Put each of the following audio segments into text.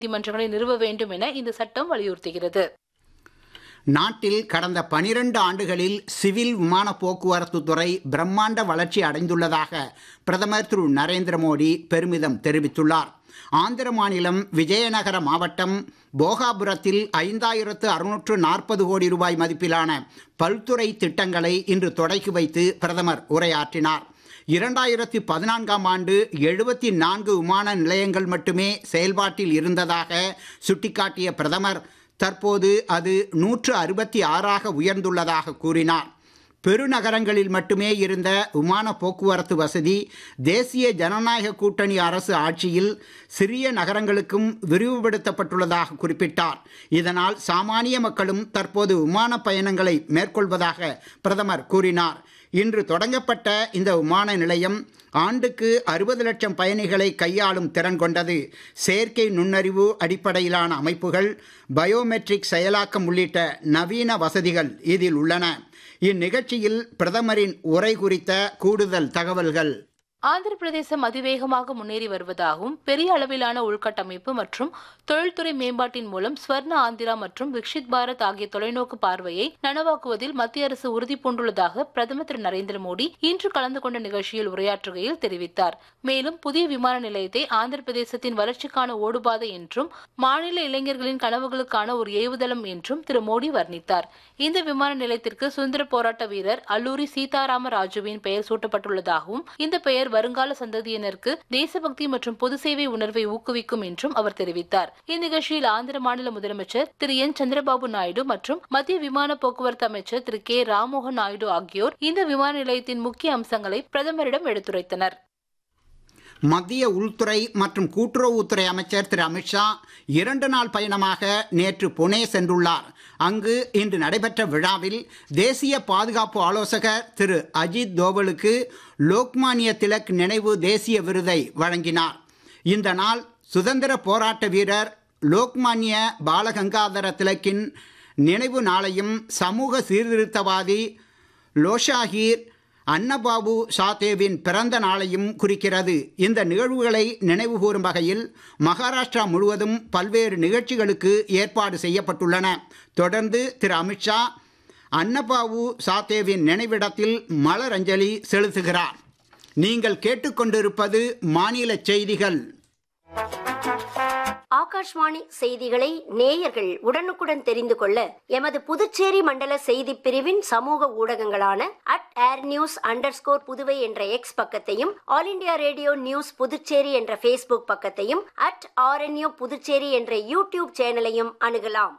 நீதிமன்றங்களை நிறுவ வேண்டும் என இந்த சட்டம் வலியுறுத்துகிறது நாட்டில் கடந்த பனிரெண்டு ஆண்டுகளில் சிவில் விமான போக்குவரத்து துறை பிரம்மாண்ட வளர்ச்சி அடைந்துள்ளதாக பிரதமர் திரு நரேந்திர மோடி பெருமிதம் தெரிவித்துள்ளார் ஆந்திர மாநிலம் விஜயநகர மாவட்டம் போகாபுரத்தில் ஐந்தாயிரத்து அறுநூற்று நாற்பது கோடி ரூபாய் மதிப்பிலான பல்துறை திட்டங்களை இன்று தொடக்கி வைத்து பிரதமர் உரையாற்றினார் இரண்டாயிரத்தி பதினான்காம் ஆண்டு எழுபத்தி நான்கு விமான நிலையங்கள் மட்டுமே செயல்பாட்டில் இருந்ததாக சுட்டிக்காட்டிய பிரதமர் தற்போது அது நூற்று அறுபத்தி ஆறாக உயர்ந்துள்ளதாக கூறினார் பெருநகரங்களில் மட்டுமே இருந்த விமான போக்குவரத்து வசதி தேசிய ஜனநாயக கூட்டணி அரசு ஆட்சியில் சிறிய நகரங்களுக்கும் விரிவுபடுத்தப்பட்டுள்ளதாக குறிப்பிட்டார் இதனால் சாமானிய மக்களும் தற்போது விமான பயணங்களை மேற்கொள்வதாக பிரதமர் கூறினார் இன்று தொடங்கப்பட்ட இந்த விமான நிலையம் ஆண்டுக்கு அறுபது லட்சம் பயணிகளை கையாளும் திறன் கொண்டது செயற்கை நுண்ணறிவு அடிப்படையிலான அமைப்புகள் பயோமெட்ரிக் செயலாக்கம் உள்ளிட்ட நவீன வசதிகள் இதில் உள்ளன இந்நிகழ்ச்சியில் பிரதமரின் உரை குறித்த கூடுதல் தகவல்கள் ஆந்திர பிரதேசம் அதிவேகமாக முன்னேறி வருவதாகவும் பெரிய அளவிலான உள்கட்டமைப்பு மற்றும் தொழில்துறை மேம்பாட்டின் மூலம் ஸ்வர்ண ஆந்திரா மற்றும் விக்ஷித் பாரத் ஆகிய தொலைநோக்கு பார்வையை நனவாக்குவதில் மத்திய அரசு உறுதி பூண்டுள்ளதாக பிரதமர் திரு நரேந்திர மோடி இன்று கலந்து கொண்ட நிகழ்ச்சியில் உரையாற்றுகையில் தெரிவித்தார் மேலும் புதிய விமான நிலையத்தை ஆந்திர பிரதேசத்தின் வளர்ச்சிக்கான ஓடுபாதை என்றும் மாநில இளைஞர்களின் கனவுகளுக்கான ஒரு ஏவுதளம் என்றும் திரு மோடி வர்ணித்தார் இந்த விமான நிலையத்திற்கு சுதந்திர போராட்ட வீரர் அல்லூரி சீதாராம ராஜுவின் பெயர் சூட்டப்பட்டுள்ளதாகவும் இந்த பெயர் வருங்கால சந்ததியினருக்கு தேசபக்தி மற்றும் பொது சேவை உணர்வை ஊக்குவிக்கும் என்றும் அவர் தெரிவித்தார் இந்நிகழ்ச்சியில் ஆந்திர மாநில முதலமைச்சர் திரு என் சந்திரபாபு நாயுடு மற்றும் மத்திய விமான போக்குவரத்து அமைச்சர் திரு கே ராம்மோகன் நாயுடு ஆகியோர் இந்த விமான நிலையத்தின் முக்கிய அம்சங்களை பிரதமரிடம் எடுத்துரைத்தனர் மத்திய உள்துறை மற்றும் கூட்டுறவுத்துறை அமைச்சர் திரு அமித்ஷா இரண்டு நாள் பயணமாக நேற்று புனே சென்றுள்ளார் அங்கு இன்று நடைபெற்ற விழாவில் தேசிய பாதுகாப்பு ஆலோசகர் திரு அஜித் தோவலுக்கு லோக்மானிய திலக் நினைவு தேசிய விருதை வழங்கினார் இந்த நாள் சுதந்திர போராட்ட வீரர் லோக்மானிய பாலகங்காதர திலக்கின் நினைவு நாளையும் சமூக சீர்திருத்தவாதி லோஷாஹீர் அன்னபாபு சாதேவின் பிறந்த நாளையும் குறிக்கிறது இந்த நிகழ்வுகளை நினைவுகூரும் வகையில் மகாராஷ்டிரா முழுவதும் பல்வேறு நிகழ்ச்சிகளுக்கு ஏற்பாடு செய்யப்பட்டுள்ளன தொடர்ந்து திரு அமித்ஷா அன்னபாபு சாத்தேவின் நினைவிடத்தில் மலரஞ்சலி செலுத்துகிறார் நீங்கள் கேட்டுக்கொண்டிருப்பது மாநில செய்திகள் ஆகாஷ்வாணி செய்திகளை நேயர்கள் உடனுக்குடன் தெரிந்து கொள்ள எமது புதுச்சேரி மண்டல செய்தி பிரிவின் சமூக ஊடகங்களான at air news under Puduvai என்ற எக்ஸ் பக்கத்தையும் All India Radio News Puducherry என்ற ஃபேஸ்புக் பக்கத்தையும் அட் ஆர்என்யூ புதுச்சேரி என்ற யூடியூப் சேனலையும் அணுகலாம்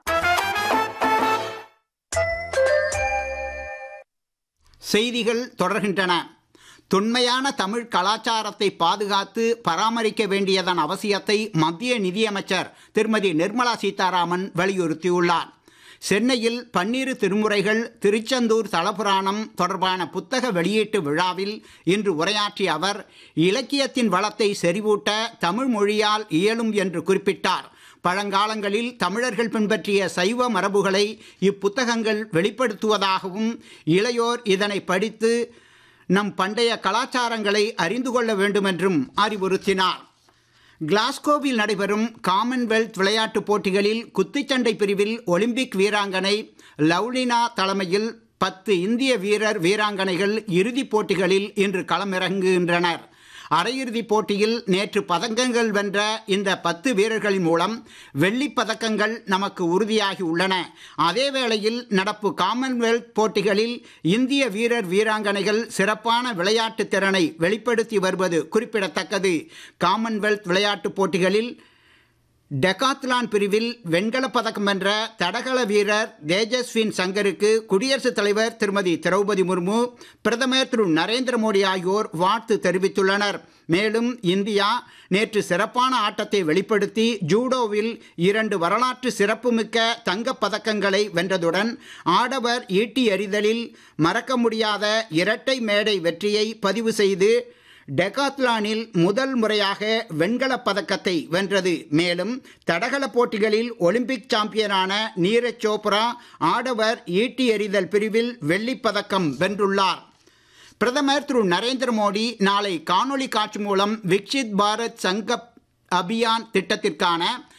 செய்திகள் தொடர்கின்றன தொன்மையான தமிழ் கலாச்சாரத்தை பாதுகாத்து பராமரிக்க வேண்டியதன் அவசியத்தை மத்திய நிதியமைச்சர் திருமதி நிர்மலா சீதாராமன் வலியுறுத்தியுள்ளார் சென்னையில் பன்னிரு திருமுறைகள் திருச்செந்தூர் தலபுராணம் தொடர்பான புத்தக வெளியீட்டு விழாவில் இன்று உரையாற்றிய அவர் இலக்கியத்தின் வளத்தை செறிவூட்ட தமிழ் மொழியால் இயலும் என்று குறிப்பிட்டார் பழங்காலங்களில் தமிழர்கள் பின்பற்றிய சைவ மரபுகளை இப்புத்தகங்கள் வெளிப்படுத்துவதாகவும் இளையோர் இதனை படித்து நம் பண்டைய கலாச்சாரங்களை அறிந்து கொள்ள வேண்டும் என்றும் அறிவுறுத்தினார் கிளாஸ்கோவில் நடைபெறும் காமன்வெல்த் விளையாட்டுப் போட்டிகளில் குத்துச்சண்டை பிரிவில் ஒலிம்பிக் வீராங்கனை லவ்லினா தலைமையில் பத்து இந்திய வீரர் வீராங்கனைகள் இறுதிப் போட்டிகளில் இன்று களமிறங்குகின்றனர் அரையிறுதிப் போட்டியில் நேற்று பதக்கங்கள் வென்ற இந்த பத்து வீரர்களின் மூலம் வெள்ளிப் பதக்கங்கள் நமக்கு உறுதியாகி உள்ளன அதே வேளையில் நடப்பு காமன்வெல்த் போட்டிகளில் இந்திய வீரர் வீராங்கனைகள் சிறப்பான விளையாட்டு திறனை வெளிப்படுத்தி வருவது குறிப்பிடத்தக்கது காமன்வெல்த் விளையாட்டுப் போட்டிகளில் டெகாத்லான் பிரிவில் வெண்கலப் பதக்கம் வென்ற தடகள வீரர் தேஜஸ்வின் சங்கருக்கு குடியரசுத் தலைவர் திருமதி திரௌபதி முர்மு பிரதமர் திரு நரேந்திர மோடி ஆகியோர் வாழ்த்து தெரிவித்துள்ளனர் மேலும் இந்தியா நேற்று சிறப்பான ஆட்டத்தை வெளிப்படுத்தி ஜூடோவில் இரண்டு வரலாற்று சிறப்புமிக்க தங்கப் பதக்கங்களை வென்றதுடன் ஆடவர் ஈட்டி எறிதலில் மறக்க முடியாத இரட்டை மேடை வெற்றியை பதிவு செய்து டெகாத்லானில் முதல் முறையாக வெண்கலப் பதக்கத்தை வென்றது மேலும் தடகள போட்டிகளில் ஒலிம்பிக் சாம்பியனான நீரஜ் சோப்ரா ஆடவர் ஈட்டி எறிதல் பிரிவில் வெள்ளிப் பதக்கம் வென்றுள்ளார் பிரதமர் திரு நரேந்திர மோடி நாளை காணொளி காட்சி மூலம் விக்ஷித் பாரத் சங்கப் அபியான் திட்டத்திற்கான